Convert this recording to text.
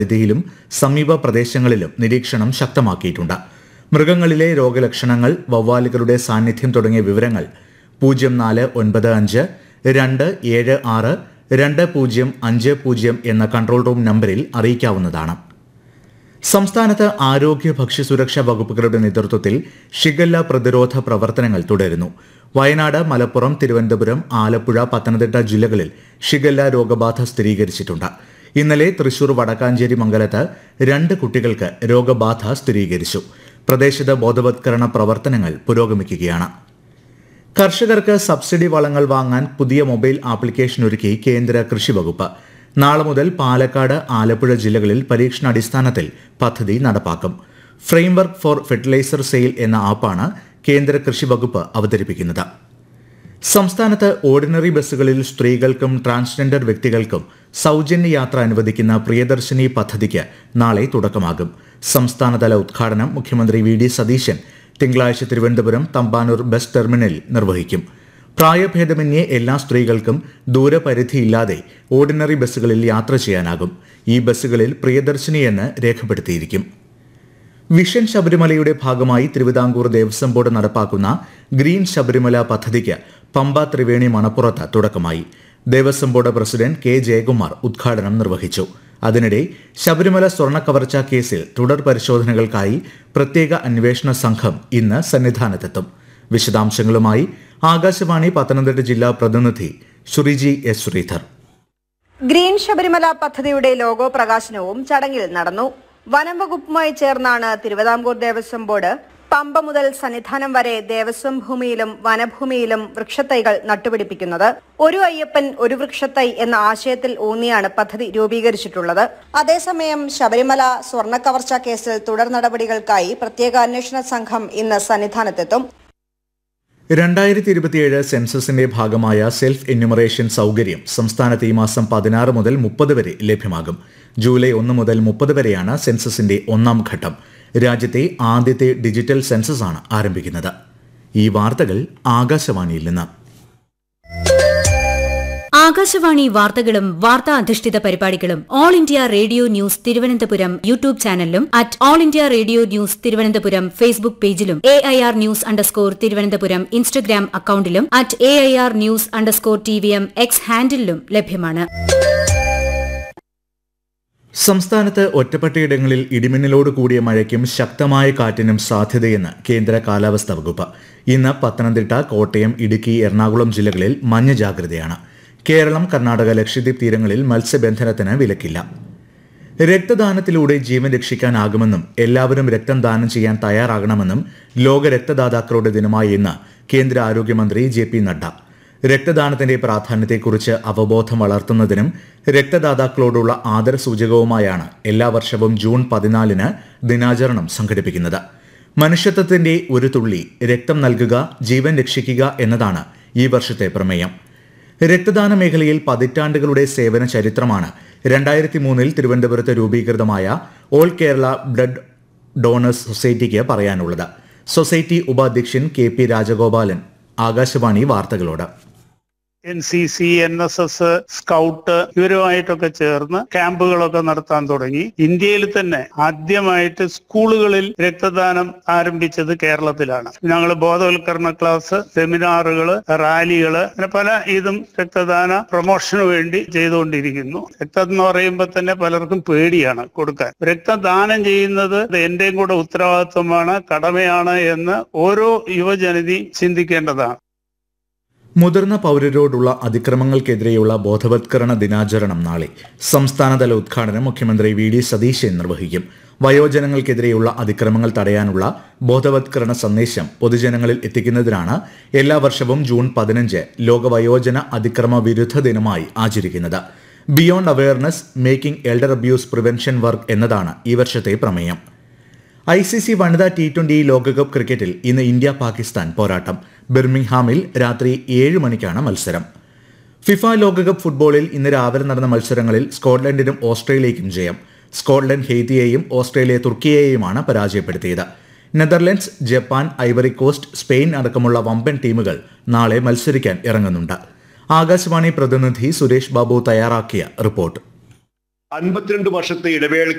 പരിധിയിലും സമീപ പ്രദേശങ്ങളിലും നിരീക്ഷണം ശക്തമാക്കിയിട്ടുണ്ട് മൃഗങ്ങളിലെ രോഗലക്ഷണങ്ങൾ വവ്വാലുകളുടെ സാന്നിധ്യം തുടങ്ങിയ വിവരങ്ങൾ പൂജ്യം നാല് ഒൻപത് അഞ്ച് രണ്ട് ഏഴ് ആറ് രണ്ട് പൂജ്യം അഞ്ച് പൂജ്യം എന്ന കൺട്രോൾ റൂം നമ്പറിൽ അറിയിക്കാവുന്നതാണ് സംസ്ഥാനത്ത് ആരോഗ്യ ഭക്ഷ്യസുരക്ഷാ വകുപ്പുകളുടെ നേതൃത്വത്തിൽ ഷിഗല്ല പ്രതിരോധ പ്രവർത്തനങ്ങൾ തുടരുന്നു വയനാട് മലപ്പുറം തിരുവനന്തപുരം ആലപ്പുഴ പത്തനംതിട്ട ജില്ലകളിൽ ഷിഗല്ല രോഗബാധ സ്ഥിരീകരിച്ചിട്ടുണ്ട് ഇന്നലെ തൃശൂർ വടക്കാഞ്ചേരി മംഗലത്ത് രണ്ട് കുട്ടികൾക്ക് രോഗബാധ സ്ഥിരീകരിച്ചു പ്രദേശത്ത് ബോധവത്കരണ പ്രവർത്തനങ്ങൾ പുരോഗമിക്കുകയാണ് കർഷകർക്ക് സബ്സിഡി വളങ്ങൾ വാങ്ങാൻ പുതിയ മൊബൈൽ ആപ്ലിക്കേഷൻ ഒരുക്കി കേന്ദ്ര കൃഷി വകുപ്പ് നാളെ മുതൽ പാലക്കാട് ആലപ്പുഴ ജില്ലകളിൽ പരീക്ഷണാടിസ്ഥാനത്തിൽ പദ്ധതി നടപ്പാക്കും ഫ്രെയിംവർക്ക് ഫോർ ഫെർട്ടിലൈസർ സെയിൽ എന്ന ആപ്പാണ് കേന്ദ്ര കൃഷി വകുപ്പ് അവതരിപ്പിക്കുന്നത് സംസ്ഥാനത്ത് ഓർഡിനറി ബസ്സുകളിൽ സ്ത്രീകൾക്കും ട്രാൻസ്ജെൻഡർ വ്യക്തികൾക്കും സൗജന്യ യാത്ര അനുവദിക്കുന്ന പ്രിയദർശിനി പദ്ധതിക്ക് നാളെ തുടക്കമാകും സംസ്ഥാനതല ഉദ്ഘാടനം മുഖ്യമന്ത്രി വി ഡി സതീശൻ തിങ്കളാഴ്ച തിരുവനന്തപുരം തമ്പാനൂർ ബസ് ടെർമിനലിൽ നിർവഹിക്കും പ്രായഭേദമന്യേ എല്ലാ സ്ത്രീകൾക്കും ദൂരപരിധിയില്ലാതെ ഓർഡിനറി ബസ്സുകളിൽ യാത്ര ചെയ്യാനാകും ഈ ബസ്സുകളിൽ പ്രിയദർശിനി എന്ന് രേഖപ്പെടുത്തിയിരിക്കും വിഷൻ ശബരിമലയുടെ ഭാഗമായി തിരുവിതാംകൂർ ദേവസ്വം ബോർഡ് നടപ്പാക്കുന്ന ഗ്രീൻ ശബരിമല പദ്ധതിക്ക് പമ്പ ത്രിവേണി മണപ്പുറത്ത് തുടക്കമായി Devaswom board president K Jayakumar ഉദ്ഘാടനം നിർവഹിച്ചു അതിനിടെ ശബരിമല സ്വർണ്ണ കവർച്ചാ കേസിൽ തുടർ പരിശോധനകൾക്കായി പ്രത്യേക അന്വേഷണ സംഘം ഇന്ന് സന്നിധാനത്തെത്തും വിശദാംശങ്ങളുമായി ആകാശവാണി പത്തനംതിട്ട ജില്ലാ പ്രതിനിധി ശ്രീജി എസ് ശ്രീധർ ഗ്രീൻ ശബരിമല പദ്ധതിയുടെ ലോഗോ പ്രകാശനവും ചടങ്ങിൽ നടന്നു വനം വകുപ്പുമായി ചേർന്നാണ് തിരുവിതാംകൂർ ദേവസ്വം ബോർഡ് പമ്പ മുതൽ സന്നിധാനം വരെ ദേവസ്വം ഭൂമിയിലും വനഭൂമിയിലും വൃക്ഷത്തൈകൾ നട്ടുപിടിപ്പിക്കുന്നത് ഒരു അയ്യപ്പൻ ഒരു വൃക്ഷത്തൈ എന്ന ആശയത്തിൽ ഊന്നിയാണ് പദ്ധതി രൂപീകരിച്ചിട്ടുള്ളത് അതേസമയം ശബരിമല സ്വർണ്ണ കവർച്ചാ കേസിൽ തുടർ നടപടികൾക്കായി പ്രത്യേക അന്വേഷണ സംഘം ഇന്ന് സന്നിധാനത്തെത്തും രണ്ടായിരത്തി ഇരുപത്തിയേഴ് സെൻസസിന്റെ ഭാഗമായ സെൽഫ് എന്യൂമറേഷൻ സൗകര്യം സംസ്ഥാനത്ത് ഈ മാസം പതിനാറ് മുതൽ മുപ്പത് വരെ ലഭ്യമാകും ജൂലൈ ഒന്ന് മുതൽ മുപ്പത് വരെയാണ് സെൻസസിന്റെ ഒന്നാം ഘട്ടം രാജ്യത്തെ ആദ്യത്തെ ഡിജിറ്റൽ സെൻസസ് ആണ് ആരംഭിക്കുന്നത് ഈ വാർത്തകൾ ആകാശവാണിയിൽ നിന്ന് ആകാശവാണി വാർത്തകളും വാർത്താ അധിഷ്ഠിത പരിപാടികളും all India radio news Thiruvananthapuram YouTube ചാനലിലും at all India radio news Thiruvananthapuram Facebook പേജിലും A I R news underscore Thiruvananthapuram Instagram അക്കൌണ്ടിലും at A I R news underscore T V M X ഹാൻഡിലും ലഭ്യമാണ് സംസ്ഥാനത്ത് ഒറ്റപ്പെട്ടയിടങ്ങളിൽ ഇടിമിന്നലോട് കൂടിയ മഴയ്ക്കും ശക്തമായ കാറ്റിനും സാധ്യതയെന്ന് കേന്ദ്ര കാലാവസ്ഥാ വകുപ്പ് ഇന്ന് പത്തനംതിട്ട കോട്ടയം ഇടുക്കി എറണാകുളം ജില്ലകളിൽ മഞ്ഞ ജാഗ്രതയാണ് കേരളം കർണാടക ലക്ഷദ്വീപ് തീരങ്ങളിൽ മത്സ്യബന്ധനത്തിന് വിലക്കില്ല രക്തദാനത്തിലൂടെ ജീവൻ രക്ഷിക്കാനാകുമെന്നും എല്ലാവരും രക്തം ദാനം ചെയ്യാൻ തയ്യാറാകണമെന്നും ലോക രക്തദാതാക്കളുടെ ദിനമായ ഇന്ന് കേന്ദ്ര ആരോഗ്യമന്ത്രി ജെ പി നഡ്ഡ രക്തദാനത്തിന്റെ പ്രാധാന്യത്തെക്കുറിച്ച് അവബോധം വളർത്തുന്നതിനും രക്തദാതാക്കളോടുള്ള ആദരസൂചകവുമായാണ് എല്ലാ വർഷവും ജൂൺ പതിനാലിന് ദിനാചരണം സംഘടിപ്പിക്കുന്നത് മനുഷ്യത്വത്തിന്റെ ഒരു തുള്ളി രക്തം നൽകുക ജീവൻ രക്ഷിക്കുക എന്നതാണ് ഈ വർഷത്തെ പ്രമേയം രക്തദാന മേഖലയിൽ പതിറ്റാണ്ടുകളുടെ സേവന ചരിത്രമാണ് രണ്ടായിരത്തി മൂന്നിൽ തിരുവനന്തപുരത്ത് രൂപീകൃതമായ ഓൾ കേരള ബ്ലഡ് ഡോണേഴ്സ് സൊസൈറ്റിക്ക് പറയാനുള്ളത് സൊസൈറ്റി ഉപാധ്യക്ഷൻ കെ പി രാജഗോപാലൻ ആകാശവാണി വാർത്തകളോട് N C C N S S scout ഇവരുമായിട്ടൊക്കെ ചേർന്ന് ക്യാമ്പുകളൊക്കെ നടത്താൻ തുടങ്ങി ഇന്ത്യയിൽ തന്നെ ആദ്യമായിട്ട് സ്കൂളുകളിൽ രക്തദാനം ആരംഭിച്ചത് കേരളത്തിലാണ് ഞങ്ങൾ ബോധവൽക്കരണ ക്ലാസ് സെമിനാറുകള് റാലികള് അങ്ങനെ പല ഇതും രക്തദാന പ്രൊമോഷന് വേണ്ടി ചെയ്തുകൊണ്ടിരിക്കുന്നു രക്തം എന്ന് പറയുമ്പോൾ തന്നെ പലർക്കും പേടിയാണ് കൊടുക്കാൻ രക്തദാനം ചെയ്യുന്നത് എന്റെയും കൂടെ ഉത്തരവാദിത്വമാണ് കടമയാണ് എന്ന് ഓരോ യുവജനതി ചിന്തിക്കേണ്ടതാണ് മുതിർന്ന പൗരരോടുള്ള അതിക്രമങ്ങൾക്കെതിരെയുള്ള ബോധവത്കരണ ദിനാചരണം നാളെ സംസ്ഥാനതല ഉദ്ഘാടനം മുഖ്യമന്ത്രി വി ഡി സതീശൻ നിർവഹിക്കും വയോജനങ്ങൾക്കെതിരെയുള്ള അതിക്രമങ്ങൾ തടയാനുള്ള ബോധവത്കരണ സന്ദേശം പൊതുജനങ്ങളിൽ എത്തിക്കുന്നതിനാണ് എല്ലാ വർഷവും ജൂൺ പതിനഞ്ച് ലോക വയോജന അതിക്രമ വിരുദ്ധ ദിനമായി ആചരിക്കുന്നത് beyond awareness making elder abuse prevention work എന്നതാണ് ഈ വർഷത്തെ പ്രമേയം ഐ സി സി വനിതാ ടി ട്വന്റി ലോകകപ്പ് ക്രിക്കറ്റിൽ ഇന്ന് ഇന്ത്യ പാകിസ്ഥാൻ പോരാട്ടം ബിർമിംഗ്ഹാമിൽ രാത്രി ഏഴ് മണിക്കാണ് മത്സരം ഫിഫ ലോകകപ്പ് ഫുട്ബോളിൽ ഇന്ന് രാവിലെ നടന്ന മത്സരങ്ങളിൽ സ്കോട്ട്ലൻഡിനും ഓസ്ട്രേലിയയ്ക്കും ജയം സ്കോട്ട്ലൻഡ് ഹെയ്ത്തിയെയും ഓസ്ട്രേലിയ തുർക്കിയെയുമാണ് പരാജയപ്പെടുത്തിയത് Netherlands Japan Ivory Coast Spain അടക്കമുള്ള വമ്പൻ ടീമുകൾ നാളെ മത്സരിക്കാൻ ഇറങ്ങുന്നുണ്ട് ആകാശവാണി പ്രതിനിധി സുരേഷ് ബാബു തയ്യാറാക്കിയ റിപ്പോർട്ട് അൻപത്തിരണ്ട് വർഷത്തെ ഇടവേളയ്ക്ക്